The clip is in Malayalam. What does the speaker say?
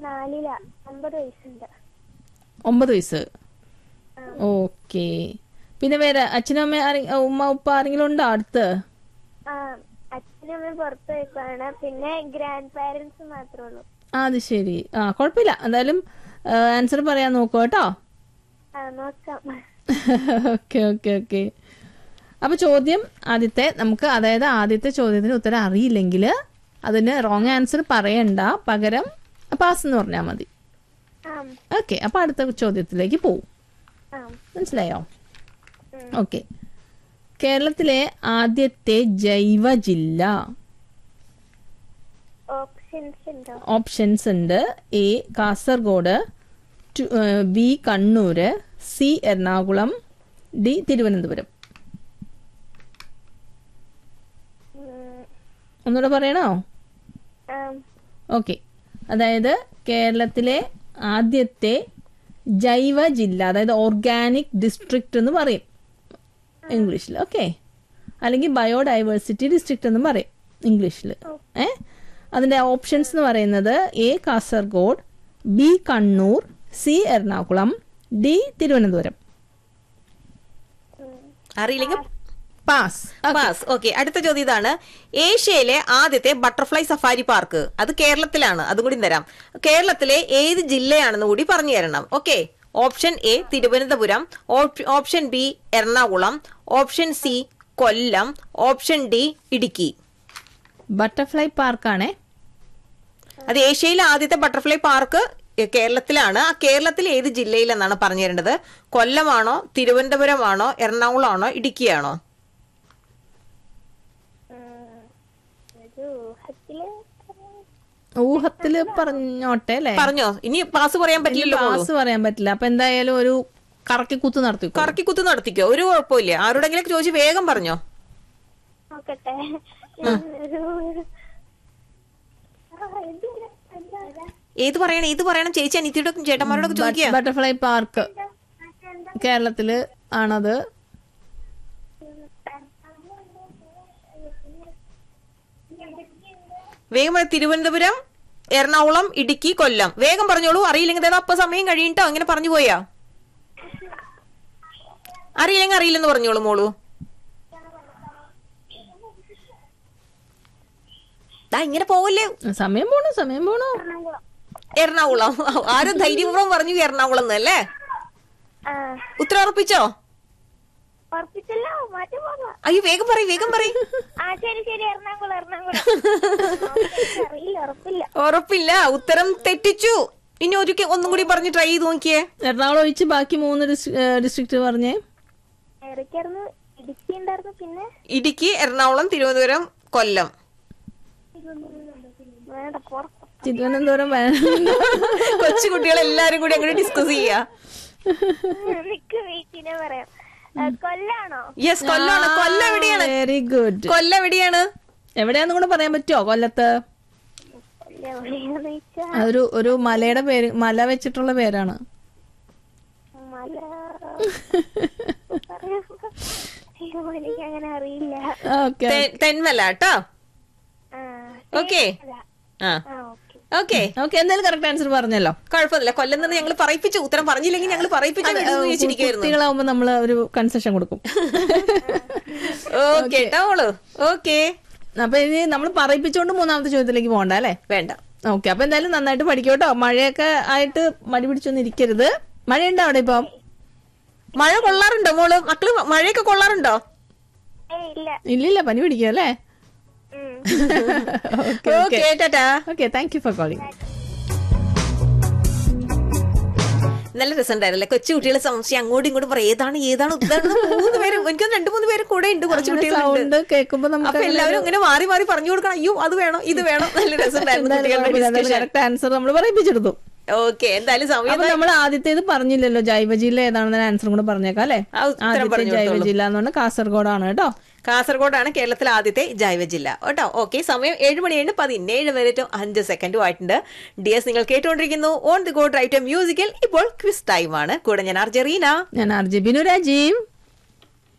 നാലിലാ ഒമ്പത് വയസ്സുണ്ട് ഒമ്പത് വയസ്സ് ഓക്കെ പിന്നെ വേറെ അച്ഛനും അമ്മ ആരെ- ഉമ്മ ഉപ്പ ആരെങ്കിലും ഉണ്ടോ അടുത്ത് ആ അച്ഛനും അമ്മയും പുറത്ത് പോയിക്കാണ് പിന്നെ ഗ്രാൻഡ് പാരന്റ്സ് മാത്രമേ ഉള്ളൂ ആ അത് ശരി ആ കുഴപ്പമില്ല എന്തായാലും ആൻസർ പറയാൻ നോക്കൂ കേട്ടോ ആ നോക്കാം ഓക്കെ ഓക്കെ ഓക്കെ അപ്പൊ ചോദ്യം ആദ്യത്തെ നമുക്ക് അതായത് ആദ്യത്തെ ചോദ്യത്തിന് ഉത്തരം അറിയില്ലെങ്കിൽ അതിന് റോങ് ആൻസർ പറയണ്ട പകരം പാസ് എന്ന് പറഞ്ഞാൽ മതി ആ ഓക്കെ അപ്പൊ അടുത്ത ചോദ്യത്തിലേക്ക് പോവും ആ മനസ്സിലായോ ഓക്കെ കേരളത്തിലെ ആദ്യത്തെ ജൈവ ജില്ല ഓപ്ഷൻസ് ഉണ്ടോ ഓപ്ഷൻസ് ഉണ്ട് എ കാസർഗോഡ് ടു- ഏഹ്, B Kannur C Ernakulam D Thiruvananthapuram ഉം, ഒന്നുകൂടെ പറയണോ ആ, ഓക്കെ അതായത് കേരളത്തിലെ ആദ്യത്തെ ജൈവ ജില്ല അതായത് ഓർഗാനിക് ഡിസ്ട്രിക്റ്റ് എന്ന് പറയും ഇംഗ്ലീഷിൽ ഓക്കെ അല്ലെങ്കിൽ ബയോഡൈവേഴ്സിറ്റി ഡിസ്ട്രിക്റ്റ് എന്ന് പറയും ഇംഗ്ലീഷിൽ ഏ അതിന്റെ ഓപ്ഷൻസ് എന്ന് പറയുന്നത് A Kasaragod B Kannur C Ernakulam D Thiruvananthapuram അറിയില്ലെങ്കിൽ പാസ് പാസ് ഓക്കെ അടുത്ത ചോദ്യം ഇതാണ് ഏഷ്യയിലെ ആദ്യത്തെ ബട്ടർഫ്ലൈ സഫാരി പാർക്ക് അത് കേരളത്തിലാണ് അതും കൂടി തരാം കേരളത്തിലെ ഏത് ജില്ലയാണെന്ന് കൂടി പറഞ്ഞു തരണം ഓക്കെ ഓപ്ഷൻ എ തിരുവനന്തപുരം ഓപ്- option B Ernakulam option C Kollam option D Idukki butterfly പാർക്കാണേ അത് ഏഷ്യയിലെ ആദ്യത്തെ ബട്ടർഫ്ലൈ പാർക്ക് എ, കേരളത്തിലാണ് ആ കേരളത്തിൽ ഏത് ജില്ലയിലെന്നാണ് പറഞ്ഞു തരേണ്ടത് കൊല്ലമാണോ തിരുവനന്തപുരമാണോ എറണാകുളമാണോ ഇടുക്കിയാണോ ഉം, ഒരു ഊഹത്തില് ഊഹത്തില് പറഞ്ഞോട്ടെ അല്ലേ പറഞ്ഞോ ഇനി പാസ് പറയാൻ പറ്റില്ലല്ലോ മോളു. പാസ് പറയാൻ പറ്റില്ല അപ്പൊ എന്തായാലും ഒരു കറക്കി കുത്ത് നടത്തി കറക്കി കുത്ത് നടത്തിക്കോ ഒരു കുഴപ്പമില്ല ആരോടെങ്കിലും ചോദിച്ച് വേഗം പറഞ്ഞോ നോക്കട്ടെ ഒരു ആ, ഇതില്ല. എന്താ? ഏത് പറയണം ഏത് പറയണം ചേച്ചി അനിയത്തിയുടെ ചേട്ടന്മാരോടൊക്കെ ചോദിക്കുക ബട്ടർഫ്ലൈ പാർക്ക് കേരളത്തില് ആണത് വേഗം പറ തിരുവനന്തപുരം എറണാകുളം ഇടുക്കി കൊല്ലം വേഗം പറഞ്ഞോളൂ അറിയില്ലെങ്കിൽ ദേ അപ്പൊ സമയം കഴിയട്ടോ അങ്ങനെ പറഞ്ഞു പോയാ അറിയില്ലെങ്കിൽ അറിയില്ലെന്ന് പറഞ്ഞോളൂ മോളൂ ദാ ഇങ്ങനെ പോവല്ലേ സമയം പോണു സമയം പോണു എറണാകുളം ആരും ധൈര്യപൂർവ്വം പറഞ്ഞു എറണാകുളം എന്നല്ലേ ആ ഉത്തരം ഉറപ്പിച്ചോ ഉറപ്പിച്ചല്ലോ മാറ്റി പോകാം അയ്യോ വേഗം പറയും വേഗം പറയും ആ ശരി ശരി എറണാകുളം എറണാകുളം അറിയില്ല ഉറപ്പില്ല ഉറപ്പില്ല ഉത്തരം തെറ്റിച്ചു ഇനി ഒരിക്കൽ ഒന്നും കൂടി പറഞ്ഞ് ട്രൈ ചെയ്ത് നോക്കിയേ എറണാകുളം ഒഴിച്ച് ബാക്കി മൂന്ന് ഡിസ്ട്രിക്ട് പറഞ്ഞേ ഇടയ്ക്കായിരുന്നു ഇടുക്കി ഉണ്ടായിരുന്നു പിന്നെ ഇടുക്കി എറണാകുളം തിരുവനന്തപുരം കൊല്ലം വേണ്ട പുറത്ത് തിരുവനന്തപുരം വേണം കൊച്ചു കുട്ടികളെല്ലാരും കൂടി അങ്ങനെ ഡിസ്കസ് ചെയ്യാ നിക്ക് വീട്ടിനെ പറയാം ആ, കൊല്ലാണോ യെസ് കൊല്ലാണ് കൊല്ലം എവിടെയാണ് വെരി ഗുഡ് കൊല്ലം എവിടെയാണ് എവിടെയാന്ന് കൂടെ പറയാൻ പറ്റുമോ കൊല്ലത്ത് കൊല്ലം എവിടെയാന്ന് ചോദിച്ചാ അതൊരു ഒരു മലയുടെ പേര് മല വെച്ചിട്ടുള്ള പേരാണ് മല പറയാം അയ്യോ, എനിക്ക് അങ്ങനെ അറിയില്ല ഓക്കെ തെ- തെന്മല കേട്ടോ ആ ഓക്കെ ആ ആ ഓക്കെ ഓക്കെ ഓക്കെ എന്തായാലും കറക്റ്റ് ആൻസർ പറഞ്ഞല്ലോ കുഴപ്പമില്ല കൊല്ലം നിന്ന് ഞങ്ങൾ പറയിപ്പിച്ചു ഉത്തരം പറഞ്ഞില്ലെങ്കിൽ ഞങ്ങൾ പറയിപ്പിച്ചു ചോദിച്ചിരിക്കുന്നു കുട്ടികളാവുമ്പോ നമ്മള് ഒരു കൺസെഷൻ കൊടുക്കും ഓക്കെ കേട്ടോളൂ ഓക്കെ അപ്പൊ ഇനി നമ്മൾ പറയിപ്പിച്ചോണ്ട് മൂന്നാമത്തെ ചോദ്യത്തിലേക്ക് പോകണ്ട അല്ലേ വേണ്ട ഓക്കെ അപ്പൊ എന്തായാലും നന്നായിട്ട് പഠിക്കും കേട്ടോ മഴയൊക്കെ ആയിട്ട് മടി പിടിച്ചൊന്നും ഇരിക്കരുത് മഴയുണ്ടോ അവിടെ ഇപ്പം മഴ കൊള്ളാറുണ്ടോ മോള് മക്കള് മഴയൊക്കെ കൊള്ളാറുണ്ടോ ഏയ് ഇല്ല ഇല്ലില്ല പനി പിടിക്കും അല്ലേ ഉം. Okay tata okay thank you for calling നല്ല രസമുണ്ടായിരുന്നല്ലേ കൊച്ചു കുട്ടികളെ സംശയം അങ്ങോട്ടും ഇങ്ങോട്ടും പറയും ഏതാണ് ഏതാണ് ഉത്തരം മൂന്ന് പേര് എനിക്ക് രണ്ടു മൂന്ന് പേര് കൂടെ ഉണ്ട് കുറച്ച് കുട്ടികളുണ്ട് സൗണ്ട് കേൾക്കുമ്പോ നമുക്ക് അപ്പൊ എല്ലാവരും അങ്ങനെ മാറി മാറി പറഞ്ഞു കൊടുക്കണം അയ്യോ അത് വേണം ഇത് വേണം നല്ല രസമുണ്ടായിരുന്നു കുട്ടികളുടെ ഡിസ്കഷൻ കറക്റ്റ് ആൻസർ നമ്മൾ പറയിപ്പിച്ചെടുത്തു ഓക്കെ എന്തായാലും സമയം അപ്പൊ നമ്മൾ ആദ്യത്തേത് പറഞ്ഞില്ലല്ലോ ജൈവ ജില്ല ഏതാണെന്ന് ആൻസറും കൂടെ പറഞ്ഞേക്കാം അല്ലെ ആ ഉത്തരം ആദ്യത്തെ പറഞ്ഞു ജൈവ കൊടുത്തോളൂ. ജില്ല എന്ന് പറഞ്ഞാൽ കാസർഗോഡാണ് കേട്ടോ കാസർഗോഡാണ് കേരളത്തിലെ ആദ്യത്തെ ജൈവ ജില്ല കേട്ടോ ഓക്കെ സമയം ഏഴ് മണിയാണ് പതിനേഴ് മിനിറ്റും അഞ്ച് സെക്കൻഡും ആയിട്ടുണ്ട് ഡി എസ് നിങ്ങൾ കേട്ടുകൊണ്ടിരിക്കുന്നു on the go right musical ഇപ്പോൾ ക്വിസ് ടൈം ആണ് കൂടെ ഞാൻ അർജറീന ഞാൻ ആർ ജെ ബിനു രാജീവ്